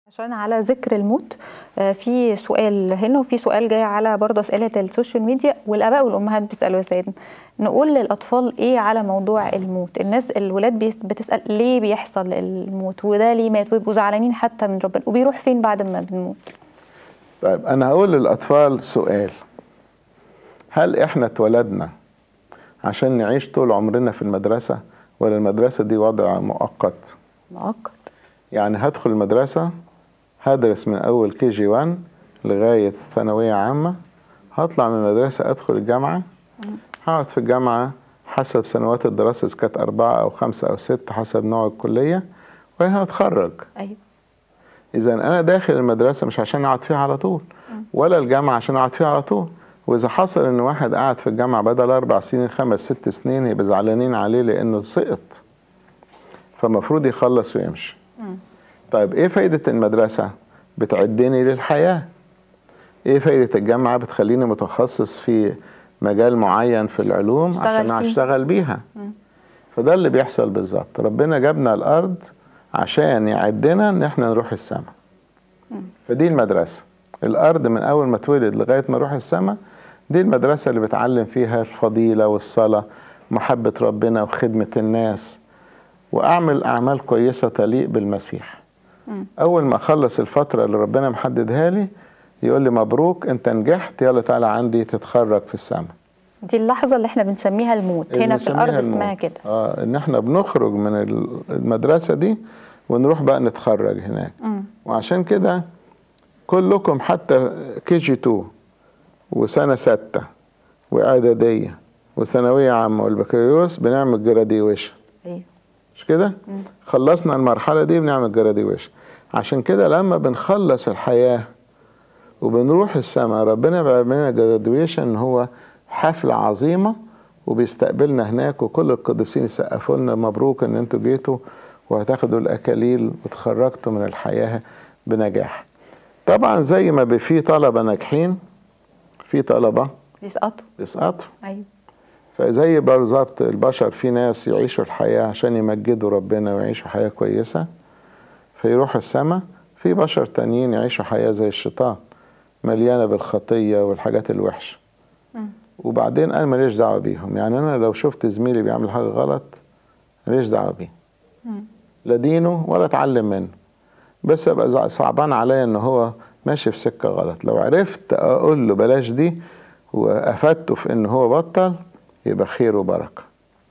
عشان على ذكر الموت آه، في سؤال هنا وفي سؤال جاي على برضه اسئله السوشيال ميديا والاباء والامهات بيسالوا يا سيدنا نقول للاطفال ايه على موضوع الموت الناس الولاد بيس- بتسال ليه بيحصل الموت وده ليه مات ويبقوا زعلانين حتى من ربنا وبيروح فين بعد ما بنموت طيب انا هقول للاطفال سؤال هل احنا اتولدنا عشان نعيش طول عمرنا في المدرسه ولا المدرسه دي وضع مؤقت مؤقت يعني هدخل المدرسه هدرس من اول كي جي 1 لغايه ثانويه عامه هطلع من المدرسه ادخل الجامعه هقعد في الجامعه حسب سنوات الدراسه اذا كانت اربعه او خمسه او سته حسب نوع الكليه وبعدين هتخرج ايوه اذا انا داخل المدرسه مش عشان اقعد فيها على طول ولا الجامعه عشان اقعد فيها على طول واذا حصل ان واحد قاعد في الجامعه بدل اربع سنين خمس ست سنين يبقى زعلانين عليه لانه سقط فالمفروض يخلص ويمشي طيب ايه فايده المدرسه بتعدني للحياه ايه فايده الجامعه بتخليني متخصص في مجال معين في العلوم اشتغل عشان فيه. اشتغل بيها فده اللي بيحصل بالظبط ربنا جابنا الارض عشان يعدنا ان احنا نروح السماء فدي المدرسه الارض من اول ما اتولد لغايه ما اروح السماء دي المدرسه اللي بتعلم فيها الفضيله والصلاه محبه ربنا وخدمه الناس واعمل اعمال كويسه تليق بالمسيح اول ما اخلص الفتره اللي ربنا محددها لي يقول لي مبروك انت نجحت يلا تعالى عندي تتخرج في السماء دي اللحظه اللي احنا بنسميها الموت هنا في بنسميها الارض اسمها الموت. كده اه ان احنا بنخرج من ال- المدرسه دي ونروح بقى نتخرج هناك مم. وعشان كده كلكم حتى كي جي 2 وسنه سته واعداديه وثانويه عامه والبكالوريوس بنعمل جراديويشن ايوه مش كده خلصنا المرحله دي بنعمل جراديويشن عشان كده لما بنخلص الحياه وبنروح السماء ربنا بيعمل لنا جراديويشن هو حفله عظيمه وبيستقبلنا هناك وكل القديسين يسقفوا لنا مبروك ان انتوا جيتوا وهتاخدوا الاكاليل وتخرجتوا من الحياه بنجاح طبعا زي ما في طلبه ناجحين في طلبه بيسقطوا بيسقطوا ايوه فزي بالظبط البشر في ناس يعيشوا الحياة عشان يمجدوا ربنا ويعيشوا حياة كويسة فيروحوا السماء في بشر تانيين يعيشوا حياة زي الشيطان مليانة بالخطية والحاجات الوحشة وبعدين أنا ماليش دعوة بيهم يعني أنا لو شفت زميلي بيعمل حاجة غلط ماليش دعوة بيه لا دينه ولا اتعلم منه بس ابقى زع- صعبان عليا ان هو ماشي في سكه غلط لو عرفت اقول له بلاش دي وافدته في ان هو بطل يبقى خير وبركه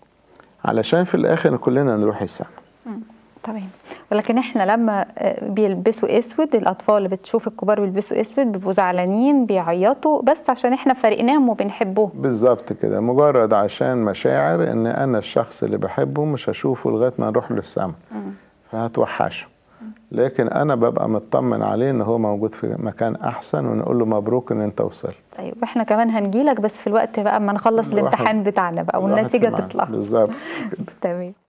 علشان في الاخر كلنا نروح السما تمام ولكن احنا لما آه، بيلبسوا اسود الاطفال اللي بتشوف الكبار بيلبسوا اسود بيبقوا زعلانين بيعيطوا بس عشان احنا فارقناهم وبنحبهم بالظبط كده مجرد عشان مشاعر ان انا الشخص اللي بحبه مش هشوفه لغايه ما نروح للسما فهتوحشه لكن انا ببقى مطمن عليه ان هو موجود في مكان احسن ونقول له مبروك ان انت وصلت طيب واحنا كمان هنجيلك بس في الوقت بقى اما نخلص الواحد- الامتحان بتاعنا بقى الواحد والنتيجه في معاه. تطلع بالظبط تمام